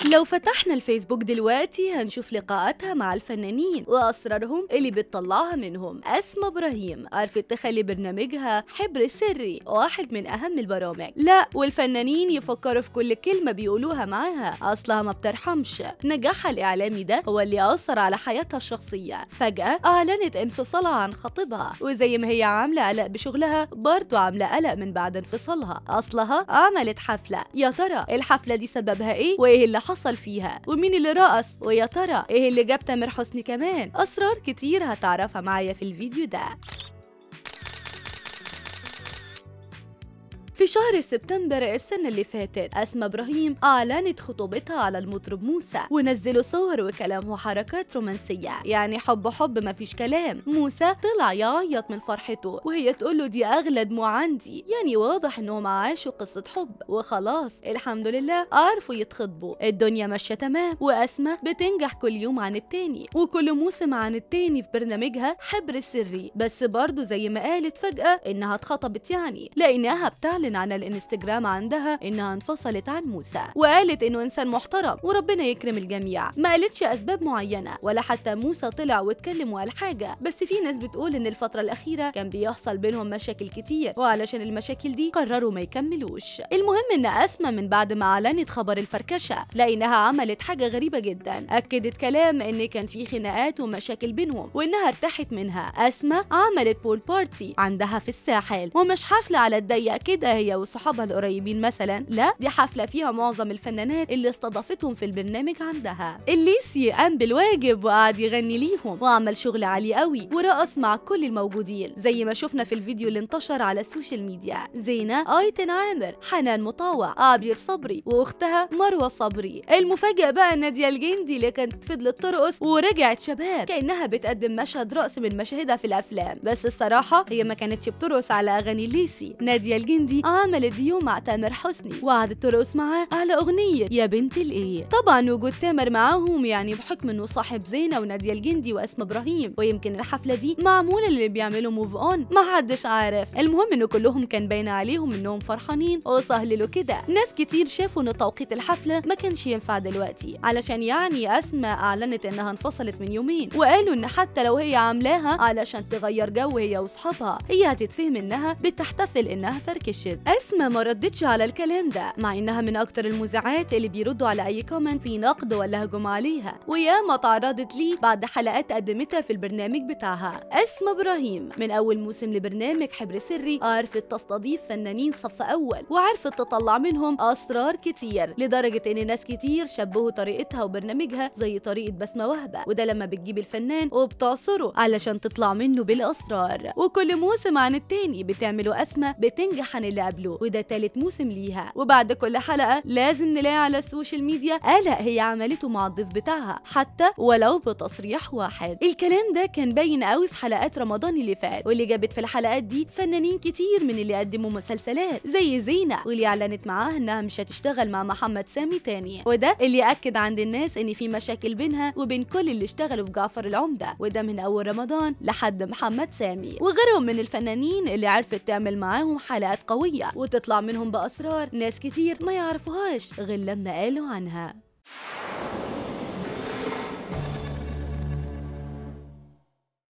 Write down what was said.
لو فتحنا الفيسبوك دلوقتي هنشوف لقاءاتها مع الفنانين وأسرارهم اللي بتطلعها منهم أسماء إبراهيم عرفت تخلي برنامجها حبر سري واحد من أهم البرامج لا والفنانين يفكروا في كل كلمة بيقولوها معاها أصلها ما بترحمش نجاحها الإعلامي ده هو اللي أثر على حياتها الشخصية فجأة أعلنت انفصالها عن خطيبها وزي ما هي عاملة قلق بشغلها برضو عاملة قلق من بعد انفصالها أصلها عملت حفلة يا ترى الحفلة دي سببها إيه وإيه اللي حصل فيها ومين اللي رقص ويا ترى إيه اللي جاب تامر حسني كمان أسرار كتير هتعرفها معايا في الفيديو ده في شهر سبتمبر السنة اللي فاتت أسماء إبراهيم أعلنت خطوبتها على المطرب موسى ونزلوا صور وكلام وحركات رومانسية يعني حب حب ما فيش كلام موسى طلع يعيط من فرحته وهي تقول له دي أغلى دموع عندي يعني واضح إنهم عاشوا قصة حب وخلاص الحمد لله عرفوا يتخطبوا الدنيا ماشية تمام وأسماء بتنجح كل يوم عن التاني وكل موسم عن التاني في برنامجها حبر سري بس برضه زي ما قالت فجأة إنها اتخطبت يعني لأنها بتعلن عن الانستجرام عندها انها انفصلت عن موسى وقالت انه انسان محترم وربنا يكرم الجميع ما قالتش اسباب معينه ولا حتى موسى طلع واتكلم وقال حاجه بس في ناس بتقول ان الفتره الاخيره كان بيحصل بينهم مشاكل كتير وعلشان المشاكل دي قرروا ما يكملوش المهم ان اسماء من بعد ما اعلنت خبر الفركشه لانها عملت حاجه غريبه جدا اكدت كلام ان كان في خناقات ومشاكل بينهم وانها ارتاحت منها اسماء عملت بول بارتي عندها في الساحل ومش حفله على الضيق كده هي وصحابها القريبين مثلا لا دي حفله فيها معظم الفنانات اللي استضافتهم في البرنامج عندها الليسي قام بالواجب وقعد يغني ليهم وعمل شغل عالي قوي ورقص مع كل الموجودين زي ما شفنا في الفيديو اللي انتشر على السوشيال ميديا زينة ايتن عامر حنان مطاوع عبير صبري واختها مروه صبري المفاجاه بقى ناديه الجندي اللي كانت فضلت ترقص ورجعت شباب كانها بتقدم مشهد رقص من مشاهدها في الافلام بس الصراحه هي ما كانتش بترقص على اغاني الليسي ناديه الجندي عملت ديو مع تامر حسني وقعدت ترقص معاه على اغنيه يا بنت الايه طبعا وجود تامر معاهم يعني بحكم انه صاحب زينه وناديه الجندي واسماء ابراهيم ويمكن الحفله دي معموله اللي بيعملوا موف اون ما حدش عارف المهم انه كلهم كان باين عليهم انهم فرحانين وسهللوا كده ناس كتير شافوا ان توقيت الحفله ما كانش ينفع دلوقتي علشان يعني اسماء اعلنت انها انفصلت من يومين وقالوا ان حتى لو هي عاملاها علشان تغير جو هي واصحابها هي هتتفهم انها بتحتفل انها فركشت اسماء ما ردتش على الكلام ده مع انها من اكتر المذيعات اللي بيردوا على اي كومنت في نقد ولا هجوم عليها وياما تعرضت ليه بعد حلقات قدمتها في البرنامج بتاعها اسماء ابراهيم من اول موسم لبرنامج حبر سري عرفت تستضيف فنانين صف اول وعرفت تطلع منهم اسرار كتير لدرجه ان ناس كتير شبهوا طريقتها وبرنامجها زي طريقه بسمه وهبه وده لما بتجيب الفنان وبتعصره علشان تطلع منه بالاسرار وكل موسم عن التاني بتعمله اسماء بتنجح عن اللي قبله وده تالت موسم ليها وبعد كل حلقة لازم نلاقي على السوشيال ميديا قلق هي عملته مع الضيف بتاعها حتى ولو بتصريح واحد الكلام ده كان باين قوي في حلقات رمضان اللي فات واللي جابت في الحلقات دي فنانين كتير من اللي قدموا مسلسلات زي زينة واللي اعلنت معاها انها مش هتشتغل مع محمد سامي تاني وده اللي اكد عند الناس ان في مشاكل بينها وبين كل اللي اشتغلوا في جعفر العمدة وده من اول رمضان لحد محمد سامي وغيرهم من الفنانين اللي عرفت تعمل معاهم حلقات قوية وتطلع منهم بأسرار ناس كتير ما يعرفوهاش غير لما قالوا عنها